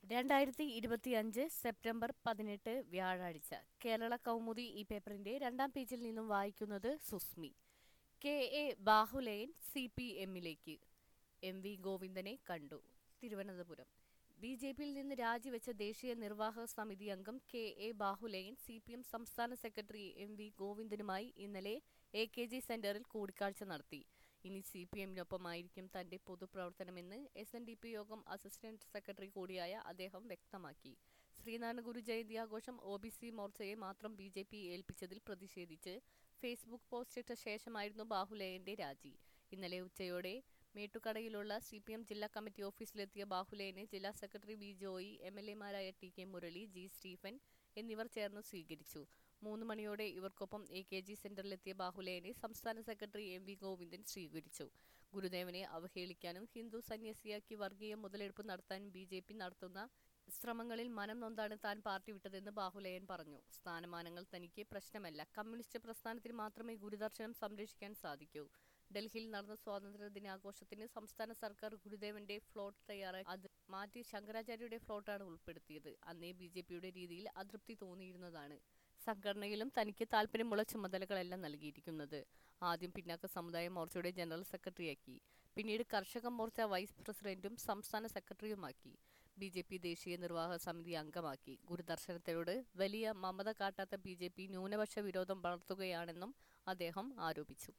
രണ്ടായിരത്തി ഇരുപത്തിയഞ്ച് സെപ്റ്റംബർ പതിനെട്ട് വ്യാഴാഴ്ച കേരള കൗമുദി ഈ പേപ്പറിന്റെ രണ്ടാം പേജിൽ നിന്നും വായിക്കുന്നത് Susmi K A Bahuleyan C P എമ്മിലേക്ക് എം വി ഗോവിന്ദനെ കണ്ടു തിരുവനന്തപുരം ബി ജെ പിയിൽ നിന്ന് രാജിവെച്ച ദേശീയ നിർവാഹക സമിതി അംഗം K A Bahuleyan C P M സംസ്ഥാന സെക്രട്ടറി എം വി ഗോവിന്ദനുമായി ഇന്നലെ എ കെ ജി സെന്ററിൽ കൂടിക്കാഴ്ച നടത്തി ഇനി സി പി എമ്മിനൊപ്പമായിരിക്കും തന്റെ പൊതുപ്രവർത്തനമെന്ന് എസ് എൻ ഡി പി യോഗം അസിസ്റ്റന്റ് സെക്രട്ടറി കൂടിയായ അദ്ദേഹം വ്യക്തമാക്കി ശ്രീനാരായണ ഗുരു ജയന്തി ആഘോഷം ഒ ബി സി മോർച്ചയെ മാത്രം ബി ജെ പി ഏൽപ്പിച്ചതിൽ പ്രതിഷേധിച്ച് ഫേസ്ബുക്ക് പോസ്റ്റ് ഇട്ട ശേഷമായിരുന്നു ബാഹുലേയന്റെ രാജി ഇന്നലെ ഉച്ചയോടെ മേട്ടുകടയിലുള്ള സി പി എം ജില്ലാ കമ്മിറ്റി ഓഫീസിലെത്തിയ ബാഹുലേയനെ ജില്ലാ secretary B Joy M L എമാരായ T K Murali G Stephen എന്നിവർ ചേർന്ന് സ്വീകരിച്ചു മൂന്ന് മണിയോടെ ഇവർക്കൊപ്പം എ കെ ജി സെന്ററിലെത്തിയ ബാഹുലേയനെ സംസ്ഥാന സെക്രട്ടറി എം വി ഗോവിന്ദൻ സ്വീകരിച്ചു ഗുരുദേവനെ അവഹേളിക്കാനും ഹിന്ദു സന്യാസിയാക്കി വർഗീയ മുതലെടുപ്പ് നടത്താനും ബി ജെ പി നടത്തുന്ന ശ്രമങ്ങളിൽ മനം നൊന്താണ് താൻ പാർട്ടി വിട്ടതെന്ന് ബാഹുലേയൻ പറഞ്ഞു സ്ഥാനമാനങ്ങൾ തനിക്ക് പ്രശ്നമല്ല കമ്മ്യൂണിസ്റ്റ് പ്രസ്ഥാനത്തിന് മാത്രമേ ഗുരുദർശനം സംരക്ഷിക്കാൻ സാധിക്കൂ ഡൽഹിയിൽ നടന്ന സ്വാതന്ത്ര്യ ദിനാഘോഷത്തിന് സംസ്ഥാന സർക്കാർ ഗുരുദേവന്റെ ഫ്ലോട്ട് തയ്യാറാക്കി അത് മാറ്റി ശങ്കരാചാര്യയുടെ ഫ്ലോട്ടാണ് ഉൾപ്പെടുത്തിയത് അന്നേ ബി ജെ പിയുടെ രീതിയിൽ അതൃപ്തി തോന്നിയിരുന്നതാണ് സംഘടനയിലും തനിക്ക് താല്പര്യമുള്ള ചുമതലകളെല്ലാം നൽകിയിരിക്കുന്നത് ആദ്യം പിന്നാക്ക സമുദായ മോർച്ചയുടെ ജനറൽ സെക്രട്ടറിയാക്കി പിന്നീട് കർഷക മോർച്ച വൈസ് പ്രസിഡന്റും സംസ്ഥാന സെക്രട്ടറിയുമാക്കി ബി ജെ പി ദേശീയ നിർവാഹക സമിതി അംഗമാക്കി ഗുരുദർശനത്തോട് വലിയ മമത കാട്ടാത്ത ബി ജെ പി ന്യൂനപക്ഷ വിരോധം വളർത്തുകയാണെന്നും അദ്ദേഹം ആരോപിച്ചു